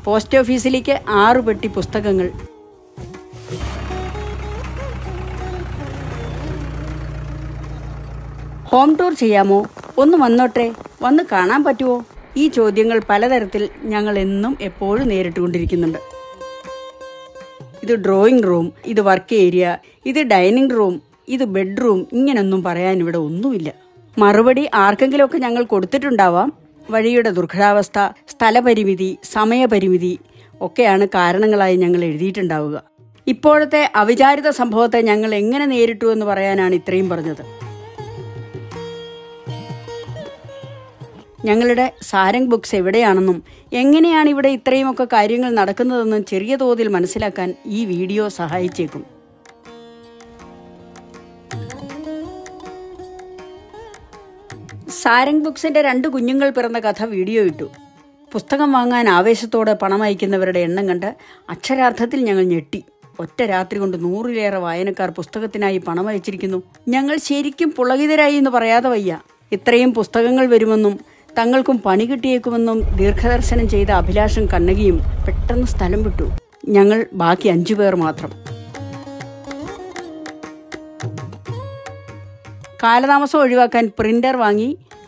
Post ഓഫീസിലേക്ക് ആറു പെട്ടി പുസ്തകങ്ങൾ ഹോം ടൂർ ചെയ്യാമോ ഒന്ന് വന്നോട്ടെ വന്ന് കാണാൻ പറ്റുമോ ഈ ചോദ്യങ്ങൾ പലതരത്തിൽ ഞങ്ങൾ എന്നും എപ്പോഴും നേരിട്ടുകൊണ്ടിരിക്കുന്നുണ്ട് ഇത് ഡ്രോയിങ് റൂം ഇത് വർക്ക് ഏരിയ ഇത് ഡൈനിങ് റൂം ഇത് ബെഡ്റൂം ഇങ്ങനൊന്നും പറയാൻ ഇവിടെ ഒന്നുമില്ല മറുപടി ആർക്കെങ്കിലുമൊക്കെ ഞങ്ങൾ കൊടുത്തിട്ടുണ്ടാവാം വഴിയുടെ ദുർഘടാവസ്ഥ സ്ഥലപരിമിതി സമയപരിമിതി ഒക്കെയാണ് കാരണങ്ങളായി ഞങ്ങൾ എഴുതിയിട്ടുണ്ടാവുക ഇപ്പോഴത്തെ അവിചാരിത സംഭവത്തെ ഞങ്ങൾ എങ്ങനെ നേരിട്ടു എന്ന് പറയാനാണ് ഇത്രയും പറഞ്ഞത് ഞങ്ങളുടെ സാരംഗ് ബുക്സ് എവിടെയാണെന്നും എങ്ങനെയാണ് ഇവിടെ ഇത്രയുമൊക്കെ കാര്യങ്ങൾ നടക്കുന്നതെന്നും ചെറിയ തോതിൽ മനസ്സിലാക്കാൻ ഈ വീഡിയോ സഹായിച്ചേക്കും സാരംഗ് ബുക്സിന്റെ രണ്ട് കുഞ്ഞുങ്ങൾ പിറന്ന കഥ വീഡിയോ ഇട്ടു പുസ്തകം വാങ്ങാൻ ആവേശത്തോടെ പണം അയക്കുന്നവരുടെ എണ്ണം കണ്ട് അക്ഷരാർത്ഥത്തിൽ ഞങ്ങൾ ഞെട്ടി ഒറ്റ രാത്രി കൊണ്ട് നൂറിലേറെ വായനക്കാർ പുസ്തകത്തിനായി പണം അയച്ചിരിക്കുന്നു ഞങ്ങൾ ശരിക്കും പുളകിതരായി എന്ന് പറയാതെ വയ്യ ഇത്രയും പുസ്തകങ്ങൾ വരുമെന്നും തങ്ങൾക്കും പണി കിട്ടിയേക്കുമെന്നും ദീർഘദർശനം ചെയ്ത അഭിലാഷം കണ്ണകിയും പെട്ടെന്ന് സ്ഥലം വിട്ടു ഞങ്ങൾ ബാക്കി അഞ്ചു പേർ മാത്രം കാലതാമസം ഒഴിവാക്കാൻ പ്രിന്റർ വാങ്ങി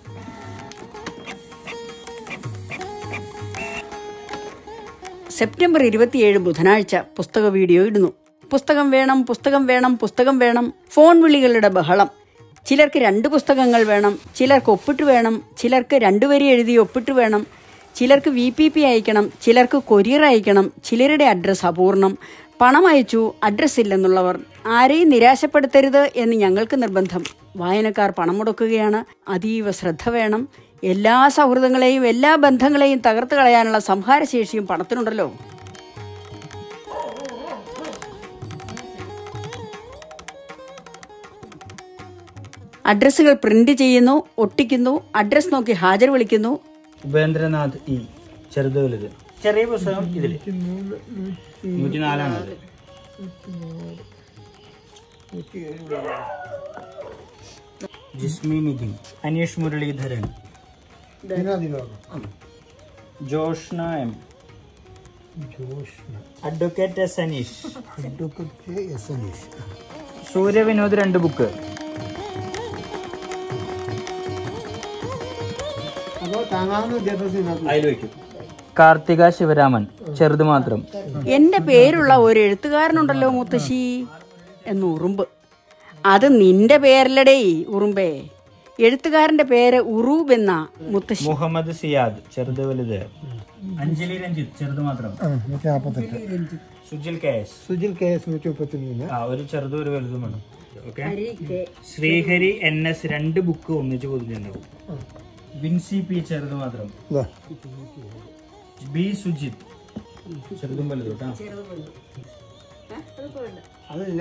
സെപ്റ്റംബർ ഇരുപത്തിയേഴ് ബുധനാഴ്ച പുസ്തക വീഡിയോ ഇടുന്നു പുസ്തകം വേണം പുസ്തകം വേണം പുസ്തകം വേണം ഫോൺ വിളികളുടെ ബഹളം ചിലർക്ക് രണ്ട് പുസ്തകങ്ങൾ വേണം ചിലർക്ക് ഒപ്പിട്ട് വേണം ചിലർക്ക് രണ്ടുവരി എഴുതി ഒപ്പിട്ട് വേണം ചിലർക്ക് വി പി പി അയക്കണം ചിലർക്ക് കൊരിയർ അയക്കണം ചിലരുടെ അഡ്രസ്സ് അപൂർണം പണം അയച്ചു അഡ്രസ്സ് ഇല്ലെന്നുള്ളവർ ആരെയും നിരാശപ്പെടുത്തരുത് എന്ന് ഞങ്ങൾക്ക് നിർബന്ധം വായനക്കാർ പണം മുടക്കുകയാണ് അതീവ ശ്രദ്ധ വേണം എല്ലാ സൗഹൃദങ്ങളെയും എല്ലാ ബന്ധങ്ങളെയും തകർത്ത് കളയാനുള്ള സംഹാരശേഷിയും പണത്തിനുണ്ടല്ലോ അഡ്രസ്സുകൾ പ്രിന്റ് ചെയ്യുന്നു ഒട്ടിക്കുന്നു അഡ്രസ് നോക്കി ഹാജർ വിളിക്കുന്നു ഉപേന്ദ്രനാഥ് ഇ ചെറുത് വലുത് ചെറിയ പുസ്തകം ഇതില് നൂറ്റി നാലാണ് അത്. Jismi Nidhin Aneesh Muraleedharan Joshna M advocate S Aneesh Surya Vinod രണ്ട് ബുക്ക് അതിൽ വയ്ക്കും കാർത്തിക ശിവരാമൻ ചെറുത് മാത്രം എന്റെ പേരുള്ള ഒരു എഴുത്തുകാരനുണ്ടല്ലോ മുത്തശ്ശി എന്ന് ഉറുമ്പ് അത് നിന്റെ പേരല്ലടേ ഉറുമ്പേ എഴുത്തുകാരന്റെ പേര് ഉറൂബ് എന്നാ മുത്തശ്ശി മുഹമ്മദ് സിയാദ് ചെറുത് വലുത് അഞ്ജലി രഞ്ജിത്ത് ചെറുത് മാത്രം നൂറ്റി നാൽപ്പത്തെട്ട് Sujil K S Sujil K S നൂറ്റി മുപ്പത്തി മൂന്ന് ആ ഒരു ചെറുതും ഒരു വലുതും വേണം ഓക്കെ ശ്രീഹരി എൻ എസ് രണ്ട് ബുക്ക് ഒന്നിച്ച് പൊതിഞ്ഞിട്ടുണ്ടാവും വിൻസി പി ചെറുത് മാത്രം ഇതാ ബി സുജിത് ചെറുതും വലുതും കേട്ടോ അതില്ല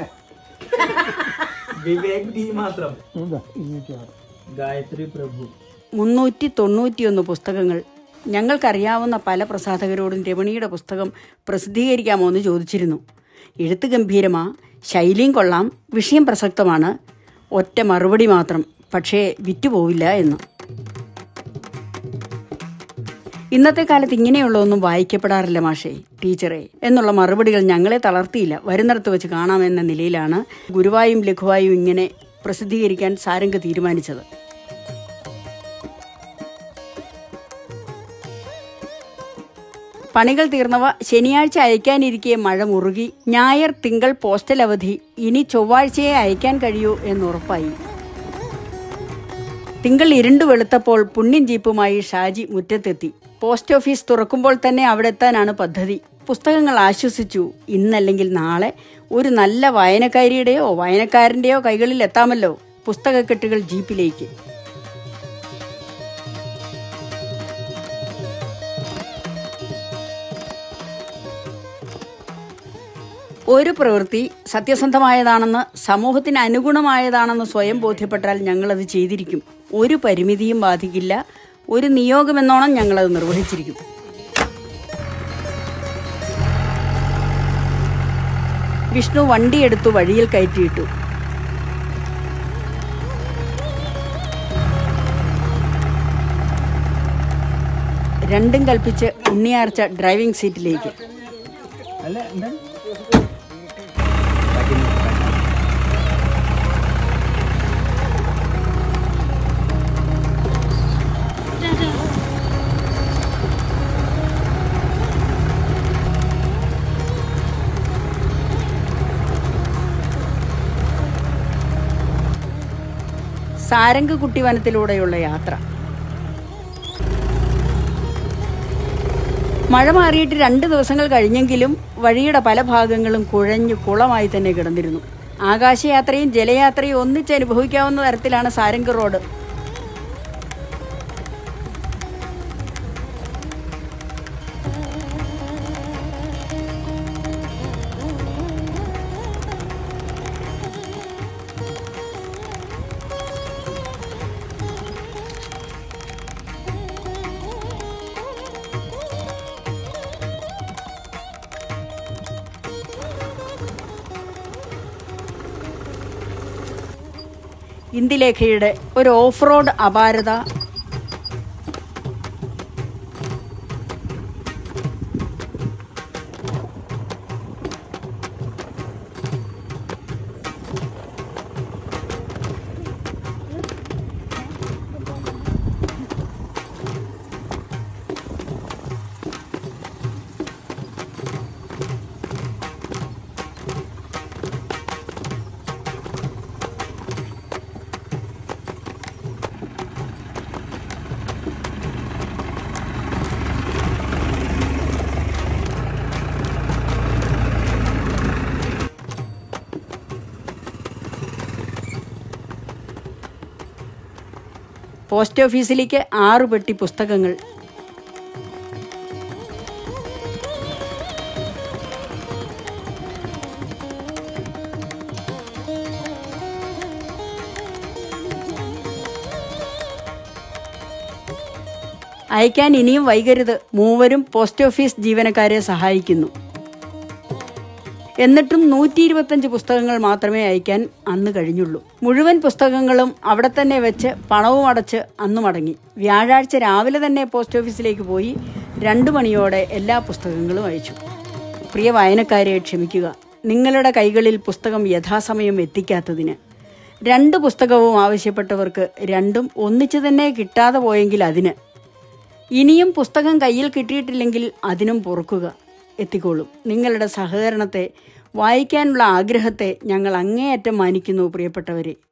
വിവേക് ഡി മാത്രം ഇതാ ഇരുന്നൂറ്റി ആറ് ഗായത്രി പ്രഭു മുന്നൂറ്റി തൊണ്ണൂറ്റിയൊന്ന് പുസ്തകങ്ങൾ ഞങ്ങൾക്കറിയാവുന്ന പല പ്രസാധകരോടും രമണിയുടെ പുസ്തകം പ്രസിദ്ധീകരിക്കാമോ എന്ന് ചോദിച്ചിരുന്നു എഴുത്ത് ഗംഭീരമാ ശൈലിയും കൊള്ളാം വിഷയം പ്രസക്തമാണ് ഒറ്റ മറുപടി മാത്രം പക്ഷേ വിറ്റുപോവില്ല എന്ന് ഇന്നത്തെ കാലത്ത് ഇങ്ങനെയുള്ള ഒന്നും വായിക്കപ്പെടാറില്ല മാഷേ ടീച്ചറെ എന്നുള്ള മറുപടികൾ ഞങ്ങളെ തളർത്തിയില്ല വരുന്നിടത്ത് വെച്ച് കാണാമെന്ന നിലയിലാണ് ഗുരുവായും ലഘുവായും ഇങ്ങനെ പ്രസിദ്ധീകരിക്കാൻ സാരംഗ് തീരുമാനിച്ചത് പണികൾ തീർന്നവ ശനിയാഴ്ച അയക്കാനിരിക്കെ മഴ മുറുകി ഞായർ തിങ്കൾ പോസ്റ്റൽ അവധി ഇനി ചൊവ്വാഴ്ചയെ അയക്കാൻ കഴിയൂ എന്നുറപ്പായി തിങ്കൾ ഇരുണ്ടു വെളുത്തപ്പോൾ പുണ്യം ജീപ്പുമായി ഷാജി മുറ്റത്തെത്തി പോസ്റ്റ് ഓഫീസ് തുറക്കുമ്പോൾ തന്നെ അവിടെ എത്താനാണ് പദ്ധതി പുസ്തകങ്ങൾ ആശ്വസിച്ചു ഇന്നല്ലെങ്കിൽ നാളെ ഒരു നല്ല വായനക്കാരിയുടെയോ വായനക്കാരന്റെയോ കൈകളിൽ എത്താമല്ലോ പുസ്തകക്കെട്ടുകൾ ജീപ്പിലേക്ക് ഒരു പ്രവൃത്തി സത്യസന്ധമായതാണെന്ന് സമൂഹത്തിന് അനുഗുണമായതാണെന്ന് സ്വയം ബോധ്യപ്പെട്ടാൽ ഞങ്ങളത് ചെയ്തിരിക്കും ഒരു പരിമിതിയും ബാധിക്കില്ല ഒരു നിയോഗമെന്നോണം ഞങ്ങളത് നിർവഹിച്ചിരിക്കും വിഷ്ണു വണ്ടിയെടുത്തു വഴിയിൽ കയറ്റിയിട്ടു രണ്ടും കൽപ്പിച്ച് ഉണ്ണിയാർച്ച ഡ്രൈവിംഗ് സീറ്റിലേക്ക് അല്ല എന്താണ് സാരംഗ് കുട്ടിവനത്തിലൂടെയുള്ള യാത്ര മഴ മാറിയിട്ട് രണ്ട് ദിവസങ്ങൾ കഴിഞ്ഞെങ്കിലും വഴിയുടെ പല ഭാഗങ്ങളും കുഴഞ്ഞു കുളമായി തന്നെ കിടന്നിരുന്നു ആകാശയാത്രയും ജലയാത്രയും ഒന്നിച്ച് അനുഭവിക്കാവുന്ന തരത്തിലാണ് സാരംഗ് റോഡ് ഇന്ദുലേഖയുടെ ഒരു ഓഫ് റോഡ് അപാരത പോസ്റ്റ് ഓഫീസിലേക്ക് ആറു പെട്ടി പുസ്തകങ്ങൾ അയക്കാൻ ഇനിയും വൈകരുത് മൂവരും പോസ്റ്റ് ഓഫീസ് ജീവനക്കാരെ സഹായിക്കുന്നു എന്നിട്ടും നൂറ്റി ഇരുപത്തഞ്ച് പുസ്തകങ്ങൾ മാത്രമേ അയക്കാൻ അന്ന് കഴിഞ്ഞുള്ളൂ മുഴുവൻ പുസ്തകങ്ങളും അവിടെ തന്നെ വെച്ച് പണവും അടച്ച് അന്ന് മടങ്ങി വ്യാഴാഴ്ച രാവിലെ തന്നെ പോസ്റ്റ് ഓഫീസിലേക്ക് പോയി രണ്ടു മണിയോടെ എല്ലാ പുസ്തകങ്ങളും അയച്ചു പ്രിയ വായനക്കാരെ ക്ഷമിക്കുക നിങ്ങളുടെ കൈകളിൽ പുസ്തകം യഥാസമയം എത്തിക്കാത്തതിന് രണ്ട് പുസ്തകവും ആവശ്യപ്പെട്ടവർക്ക് രണ്ടും ഒന്നിച്ചു തന്നെ കിട്ടാതെ പോയെങ്കിൽ അതിന് ഇനിയും പുസ്തകം കയ്യിൽ കിട്ടിയിട്ടില്ലെങ്കിൽ അതിനും പൊറുക്കുക എത്തിക്കോളും നിങ്ങളുടെ സഹകരണത്തെ വായിക്കാനുള്ള ആഗ്രഹത്തെ ഞങ്ങൾ അങ്ങേയറ്റം മാനിക്കുന്നു പ്രിയപ്പെട്ടവരെ